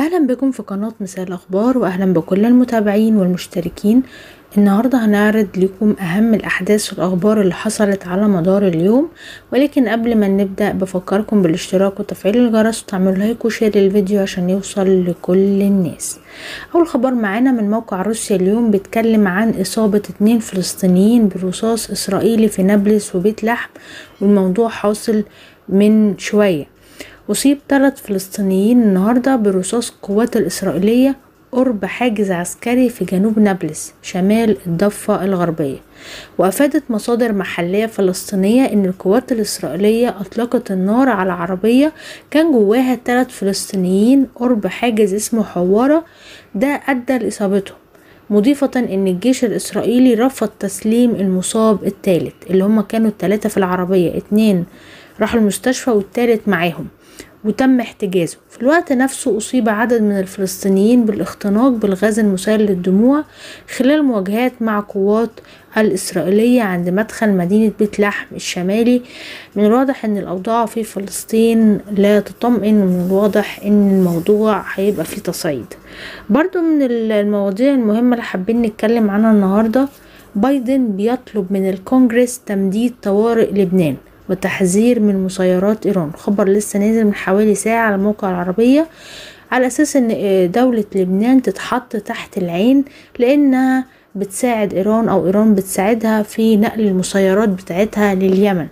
اهلا بكم في قناة مثال اخبار واهلا بكل المتابعين والمشتركين النهاردة هنعرض لكم اهم الاحداث والاخبار اللي حصلت على مدار اليوم ولكن قبل ما نبدأ بفكركم بالاشتراك وتفعيل الجرس وتعملوا لايك وشير للفيديو عشان يوصل لكل الناس اول خبر معانا من موقع روسيا اليوم بيتكلم عن اصابة اتنين فلسطينيين برصاص اسرائيلي في نابلس وبيت لحم والموضوع حاصل من شوية أصيب ثلاث فلسطينيين النهاردة برصاص القوات الإسرائيلية قرب حاجز عسكري في جنوب نابلس شمال الضفة الغربية وأفادت مصادر محلية فلسطينية أن القوات الإسرائيلية أطلقت النار على عربية كان جواها ثلاث فلسطينيين قرب حاجز اسمه حوارة ده أدى لإصابتهم مضيفة ان الجيش الاسرائيلي رفض تسليم المصاب الثالث اللي هما كانوا الثلاثة في العربية اتنين راحوا المستشفى والتالت معاهم وتم احتجازه في الوقت نفسه أصيب عدد من الفلسطينيين بالاختناق بالغاز المسيل للدموع خلال مواجهات مع قوات الإسرائيلية عند مدخل مدينة بيت لحم الشمالي من الواضح أن الأوضاع في فلسطين لا تطمئن ومن الواضح أن الموضوع هيبقى فيه تصعيد برضو من المواضيع المهمة اللي حابين نتكلم عنها النهاردة بايدن بيطلب من الكونجرس تمديد طوارئ لبنان وتحذير من مسيرات ايران خبر لسه نازل من حوالي ساعة على موقع العربية على اساس ان دولة لبنان تتحط تحت العين لانها بتساعد ايران او ايران بتساعدها في نقل المسيرات بتاعتها لليمن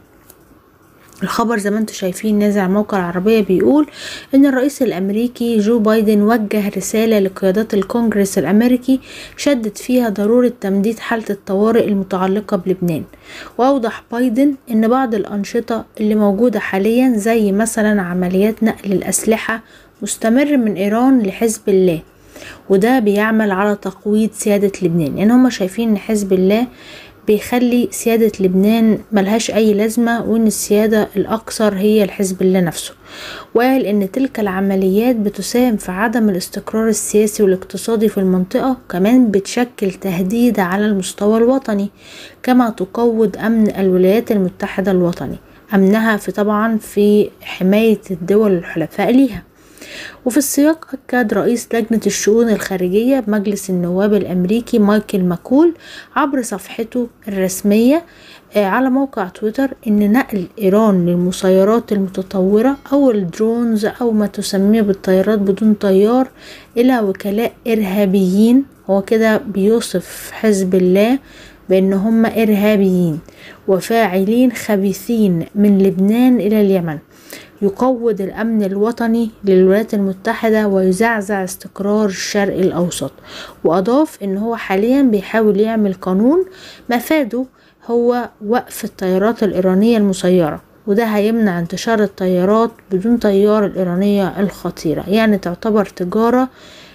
الخبر زي ما انتم شايفين نازل على موقع العربية بيقول ان الرئيس الامريكي جو بايدن وجه رسالة لقيادات الكونجرس الامريكي شدد فيها ضرورة تمديد حالة الطوارئ المتعلقة بلبنان واوضح بايدن ان بعض الانشطة اللي موجودة حاليا زي مثلا عمليات نقل الاسلحة مستمر من ايران لحزب الله وده بيعمل على تقويض سيادة لبنان يعني هما شايفين ان حزب الله بيخلي سيادة لبنان ملهاش أي لازمة وإن السيادة الأكثر هي الحزب الله نفسه وقال إن تلك العمليات بتساهم في عدم الاستقرار السياسي والاقتصادي في المنطقة كمان بتشكل تهديد على المستوى الوطني كما تقوض أمن الولايات المتحدة الوطني أمنها في طبعا في حماية الدول الحلفاء ليها وفي السياق أكد رئيس لجنة الشؤون الخارجية بمجلس النواب الأمريكي مايكل ماكول عبر صفحته الرسمية على موقع تويتر إن نقل إيران للمسيرات المتطورة أو الدرونز أو ما تسميه بالطيارات بدون طيار إلى وكلاء إرهابيين هو كده بيوصف حزب الله بأن هم إرهابيين وفاعلين خبيثين من لبنان إلى اليمن يقوض الأمن الوطني للولايات المتحدة ويزعزع استقرار الشرق الأوسط وأضاف إن هو حاليا بيحاول يعمل قانون مفاده هو وقف الطيارات الإيرانية المسيرة وده هيمنع انتشار الطيارات بدون طيار الإيرانية الخطيرة يعني تعتبر تجارة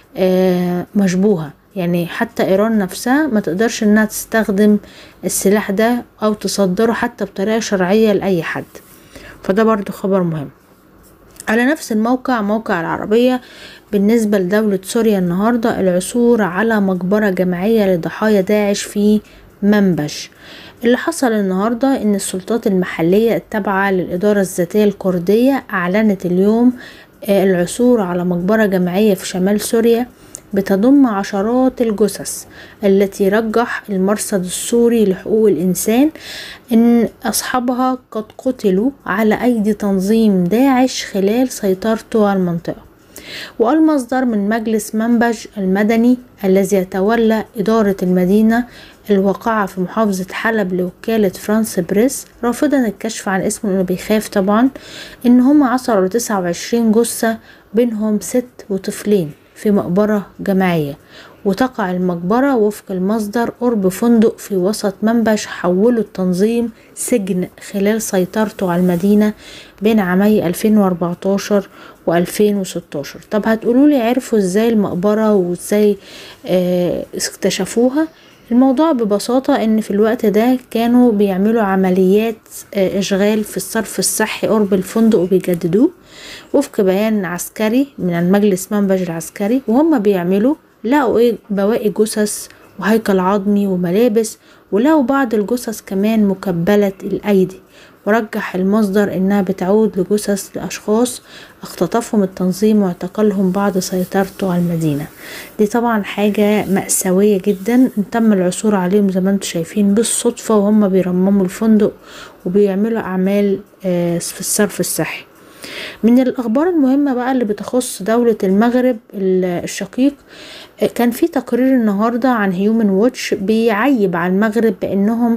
مشبوهة يعني حتى ايران نفسها ما تقدرش انها تستخدم السلاح ده او تصدره حتى بطريقة شرعية لأي حد فده برضو خبر مهم على نفس الموقع موقع العربية بالنسبة لدولة سوريا النهاردة العثور على مقبرة جماعية لضحايا داعش في منبج اللي حصل النهاردة ان السلطات المحلية التابعة للإدارة الذاتية الكردية أعلنت اليوم العثور على مقبرة جماعية في شمال سوريا بتضم عشرات الجثث التي رجح المرصد السوري لحقوق الإنسان إن أصحابها قد قتلوا على أيدي تنظيم داعش خلال سيطرته على المنطقة وقال مصدر من مجلس منبج المدني الذي يتولى إدارة المدينة الواقعة في محافظة حلب لوكالة فرانس بريس رافضا الكشف عن اسمه لأنه بيخاف طبعا إن هم عثروا تسعة وعشرين جثة بينهم ست وطفلين في مقبرة جماعية وتقع المقبرة وفق المصدر قرب فندق في وسط منبش حوله التنظيم سجن خلال سيطرته على المدينة بين عامي 2014 و 2016 طب هتقولولي عرفوا ازاي المقبرة وازاي اه اكتشفوها الموضوع ببساطة ان في الوقت ده كانوا بيعملوا عمليات اه اشغال في الصرف الصحي قرب الفندق وبيجددوه وفق بيان عسكري من المجلس منبج العسكري وهم بيعملوا لقوا ايه بواقي جثث وهيكل عظمي وملابس ولقوا بعض الجثث كمان مكبلة الأيدي ورجح المصدر إنها بتعود لجثث لأشخاص اختطفهم التنظيم واعتقلهم بعد سيطرته على المدينة دي طبعا حاجة مأساوية جدا تم العثور عليهم زي ما انتم شايفين بالصدفة وهم بيرمموا الفندق وبيعملوا أعمال في الصرف الصحي من الأخبار المهمة بقى اللي بتخص دولة المغرب الشقيق كان في تقرير النهاردة عن هيومن ووتش بيعيب على المغرب بأنهم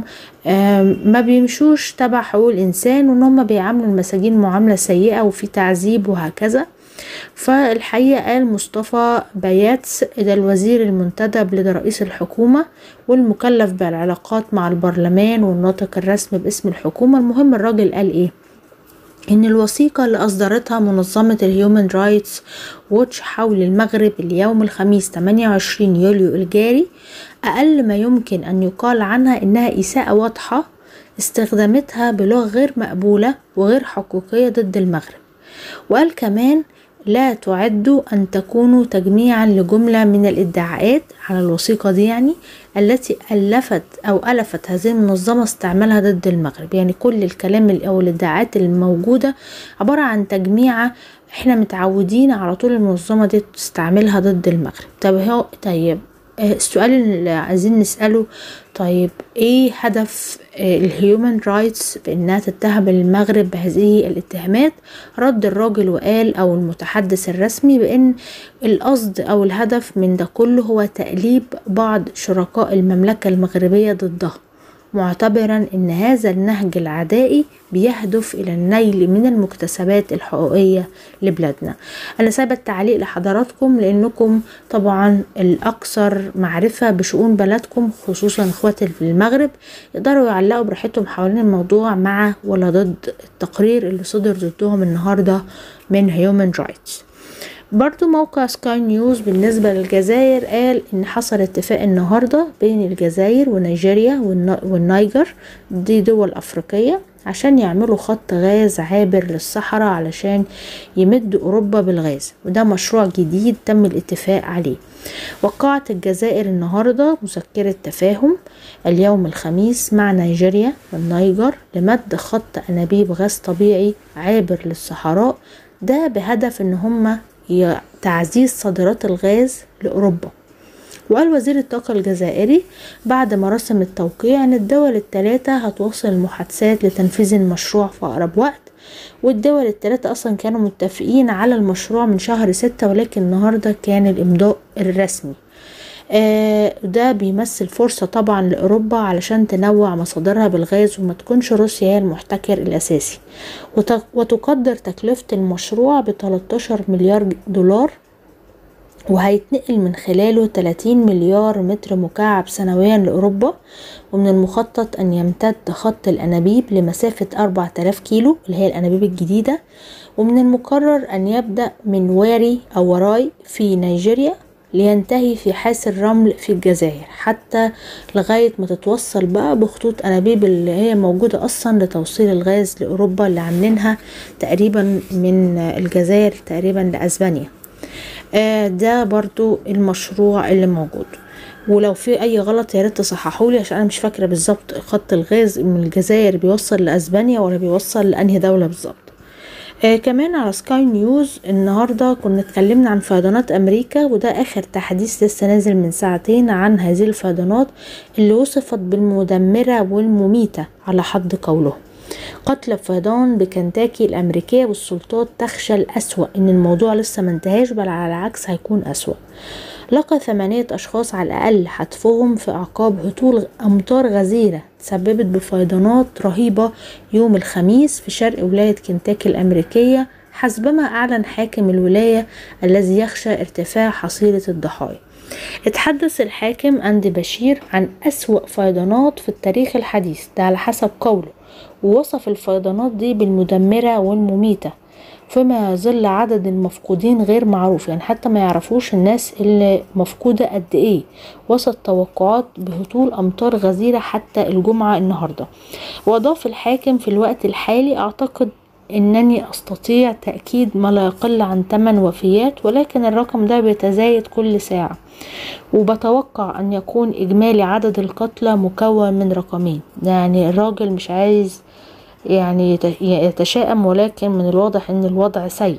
ما بيمشوش تبع حقوق الإنسان وأن هم بيعاملوا المساجين معاملة سيئة وفي تعذيب وهكذا فالحقيقة قال مصطفى بياتس ده الوزير المنتدب لدى رئيس الحكومة والمكلف بالعلاقات مع البرلمان والناطق الرسمي باسم الحكومة المهم الراجل قال ايه إن الوثيقة اللي أصدرتها منظمة الهيومن رايتس ووتش حول المغرب اليوم الخميس 28 يوليو الجاري أقل ما يمكن أن يقال عنها إنها إساءة واضحة استخدامتها بلغة غير مقبولة وغير حقوقية ضد المغرب وقال كمان لا تعد أن تكونوا تجميعا لجملة من الادعاءات على الوثيقة دي يعني التي ألفت أو ألفت هذه المنظمة استعمالها ضد المغرب يعني كل الكلام أو الادعاءات الموجودة عبارة عن تجميعة احنا متعودين على طول المنظمة دي تستعملها ضد المغرب طب هو طيب السؤال اللي عايزين نسأله طيب ايه هدف الهيومن رايتس بانها تتهم المغرب بهذه الاتهامات رد الراجل وقال او المتحدث الرسمي بان القصد او الهدف من ده كله هو تأليب بعض شركاء المملكة المغربية ضدها معتبرا ان هذا النهج العدائي بيهدف الى النيل من المكتسبات الحقوقية لبلادنا انا سايبة التعليق لحضراتكم لانكم طبعا الاكثر معرفة بشؤون بلدكم خصوصا اخواتي في المغرب يقدروا يعلقوا براحتهم حوالين الموضوع مع ولا ضد التقرير اللي صدر ضدهم النهاردة من هيومن رايتس برضو موقع سكاي نيوز بالنسبة للجزائر قال ان حصل اتفاق النهاردة بين الجزائر ونيجيريا والنيجر دي دول افريقية عشان يعملوا خط غاز عابر للصحراء علشان يمدوا اوروبا بالغاز وده مشروع جديد تم الاتفاق عليه وقعت الجزائر النهاردة مذكرة تفاهم اليوم الخميس مع نيجيريا والنيجر لمد خط انابيب غاز طبيعي عابر للصحراء ده بهدف ان هما تعزيز صادرات الغاز لأوروبا وقال وزير الطاقة الجزائري بعد مراسم التوقيع أن الدول الثلاثة هتواصل المحادثات لتنفيذ المشروع في أقرب وقت والدول الثلاثة أصلا كانوا متفقين على المشروع من شهر ستة ولكن النهاردة كان الإمضاء الرسمي آه ده بيمثل فرصة طبعا لأوروبا علشان تنوع مصادرها بالغاز وما تكونش روسيا هي المحتكر الأساسي وتقدر تكلفة المشروع ب 13 مليار دولار وهيتنقل من خلاله 30 مليار متر مكعب سنويا لأوروبا ومن المخطط أن يمتد خط الأنابيب لمسافة 4000 كيلو اللي هي الأنابيب الجديدة ومن المقرر أن يبدأ من واري أو وراي في نيجيريا لينتهي في حاس الرمل في الجزائر حتى لغاية ما تتوصل بقى بخطوط أنابيب اللي هي موجودة أصلا لتوصيل الغاز لأوروبا اللي عاملينها تقريبا من الجزائر تقريبا لأسبانيا آه ده برضو المشروع اللي موجود ولو في اي غلط يا ريت تصححولي عشان انا مش فاكره بالظبط خط الغاز من الجزائر بيوصل لاسبانيا ولا بيوصل لانهي دوله بالظبط آه كمان على سكاي نيوز النهاردة كنا اتكلمنا عن فيضانات أمريكا وده آخر تحديث لسه نازل من ساعتين عن هذه الفيضانات اللي وصفت بالمدمرة والمميتة على حد قوله قتل فيضان بكنتاكي الأمريكية والسلطات تخشى الأسوأ إن الموضوع لسه منتهاش بل على العكس هيكون أسوأ لقى ثمانية أشخاص على الأقل حتفهم في أعقاب هطول أمطار غزيرة تسببت بفيضانات رهيبة يوم الخميس في شرق ولاية كنتاكي الأمريكية حسبما أعلن حاكم الولاية الذي يخشى ارتفاع حصيلة الضحايا اتحدث الحاكم أندي بشير عن أسوأ فيضانات في التاريخ الحديث ده على حسب قوله ووصف الفيضانات دي بالمدمرة والمميتة فيما يظل عدد المفقودين غير معروف يعني حتى ما يعرفوش الناس اللي مفقودة قد ايه وسط توقعات بهطول امطار غزيرة حتى الجمعة النهاردة واضاف الحاكم في الوقت الحالي اعتقد انني استطيع تأكيد ما لا يقل عن 8 وفيات ولكن الرقم ده بيتزايد كل ساعة وبتوقع ان يكون اجمالي عدد القتلى مكون من رقمين يعني الراجل مش عايز يعني يتشائم ولكن من الواضح ان الوضع سيء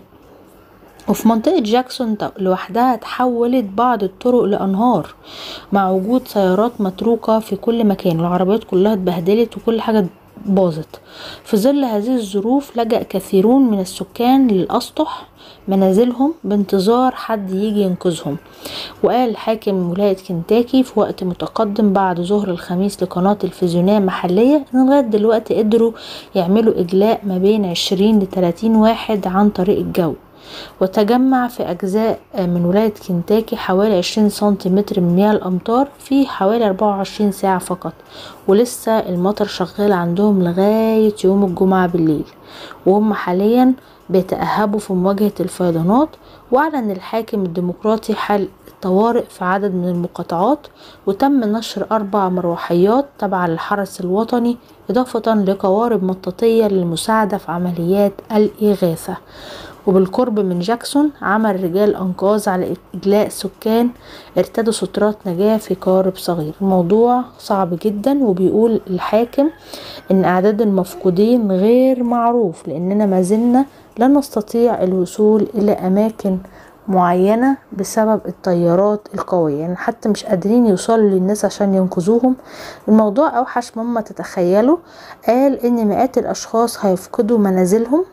وفي منطقة جاكسون لوحدها تحولت بعض الطرق لأنهار مع وجود سيارات متروكة في كل مكان العربيات كلها اتبهدلت وكل حاجة باظت في ظل هذه الظروف لجأ كثيرون من السكان للأسطح منازلهم بانتظار حد يجي ينقذهم وقال حاكم ولاية كنتاكي في وقت متقدم بعد ظهر الخميس لقناة تلفزيونية محلية ان لغاية دلوقتي قدروا يعملوا إجلاء ما بين عشرين لتلاتين واحد عن طريق الجو وتجمع في أجزاء من ولاية كنتاكي حوالي عشرين سنتيمتر من مياه الأمطار في حوالي أربعة وعشرين ساعة فقط ولسه المطر شغال عندهم لغاية يوم الجمعة بالليل وهم حاليا بيتأهبوا في مواجهة الفيضانات وأعلن الحاكم الديمقراطي حل الطوارئ في عدد من المقاطعات وتم نشر أربع مروحيات تبع للحرس الوطني إضافة لقوارب مطاطية للمساعدة في عمليات الإغاثة وبالقرب من جاكسون عمل رجال أنقاذ على إجلاء سكان ارتدوا سترات نجاة في قارب صغير الموضوع صعب جدا وبيقول الحاكم إن أعداد المفقودين غير معروف لأننا ما زلنا لا نستطيع الوصول إلى أماكن معينة بسبب الطيارات القوية يعني حتى مش قادرين يوصلوا للناس عشان ينقذوهم الموضوع أوحش مما تتخيلوا قال إن مئات الأشخاص هيفقدوا منازلهم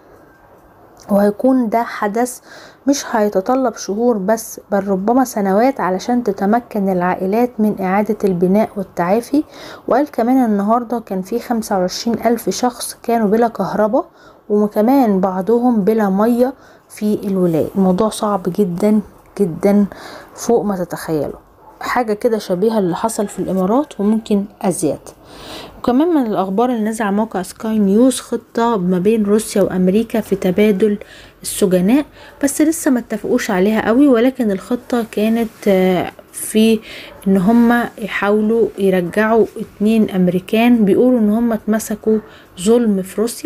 وهيكون ده حدث مش هيتطلب شهور بس بل ربما سنوات علشان تتمكن العائلات من إعادة البناء والتعافي وقال كمان النهاردة كان في خمسة وعشرين ألف شخص كانوا بلا كهرباء وكمان بعضهم بلا مية في الولاية الموضوع صعب جدا جدا فوق ما تتخيلوا حاجة كده شبيهة اللي حصل في الإمارات وممكن أزيد وكمان من الأخبار اللي نزل على موقع سكاي نيوز خطة ما بين روسيا وأمريكا في تبادل السجناء بس لسه ما اتفقوش عليها قوي ولكن الخطة كانت في ان هما يحاولوا يرجعوا اتنين امريكان بيقولوا ان هما اتمسكوا ظلم في روسيا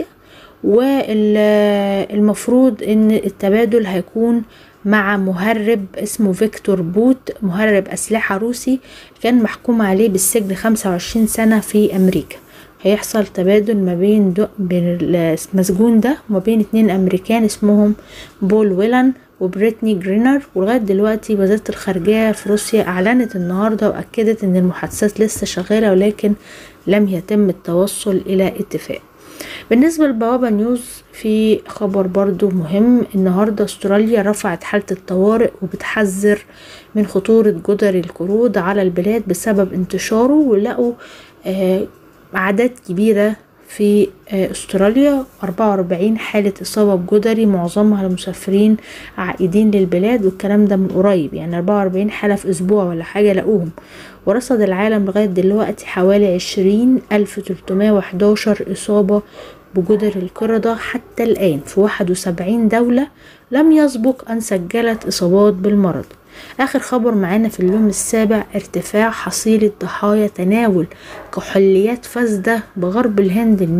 والمفروض ان التبادل هيكون مع مهرب اسمه فيكتور بوت مهرب أسلحة روسي كان محكوم عليه بالسجن 25 سنة في أمريكا هيحصل تبادل ما بين بين المسجون ده وما بين اتنين أمريكان اسمهم بول ويلان وبريتني جرينر ولغاية دلوقتي وزارة الخارجية في روسيا أعلنت النهاردة وأكدت إن المحادثات لسه شغالة ولكن لم يتم التوصل إلى اتفاق بالنسبة لبوابة نيوز في خبر برضو مهم النهاردة استراليا رفعت حالة الطوارئ وبتحذر من خطورة جدر القرود على البلاد بسبب انتشاره ولقوا آه أعداد كبيرة في استراليا 44 حالة إصابة بجدري معظمها المسافرين عائدين للبلاد والكلام ده من قريب يعني 44 حالة في أسبوع ولا حاجة لقوهم ورصد العالم لغاية دلوقتي حوالي 20 ألف 311 إصابة بجدر القردة حتى الآن في 71 دولة لم يسبق أن سجلت إصابات بالمرض آخر خبر معانا في اليوم السابع ارتفاع حصيلة ضحايا تناول كحوليات فاسدة بغرب الهند ل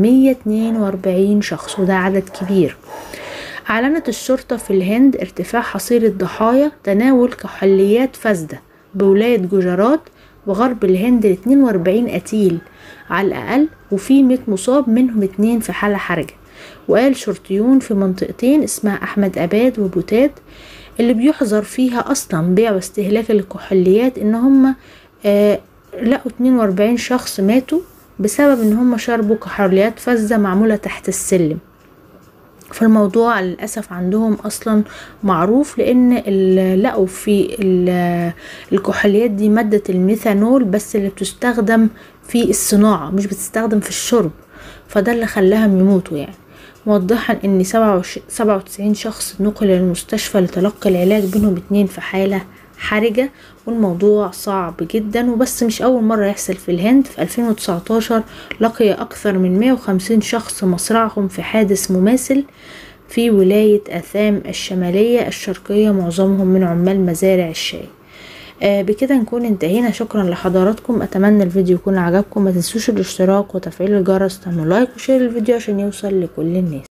142 شخص وده عدد كبير أعلنت الشرطة في الهند ارتفاع حصيلة ضحايا تناول كحوليات فاسدة بولاية جوجرات وغرب الهند ل 42 قتيل على الأقل وفي 100 مصاب منهم اتنين في حالة حرجة وقال شرطيون في منطقتين اسمها أحمد أباد وبوتاد اللي بيحظر فيها اصلا بيع واستهلاك الكحوليات ان هم آه لقوا 42 شخص ماتوا بسبب ان هم شربوا كحوليات فزة معمولة تحت السلم فالموضوع للأسف عندهم أصلا معروف لأن لقوا في الكحوليات دي مادة الميثانول بس اللي بتستخدم في الصناعة مش بتستخدم في الشرب فده اللي خلاهم يموتوا يعني موضحا ان سبعة وتسعين شخص نقل للمستشفى لتلقي العلاج بينهم اتنين في حالة حرجة والموضوع صعب جدا وبس مش أول مرة يحصل في الهند في 2019 لقي أكثر من 150 شخص مصرعهم في حادث مماثل في ولاية أثام الشمالية الشرقية معظمهم من عمال مزارع الشاي آه بكده نكون انتهينا شكرا لحضراتكم اتمنى الفيديو يكون عجبكم ما تنسوش الاشتراك وتفعيل الجرس تعملوا لايك وشير الفيديو عشان يوصل لكل الناس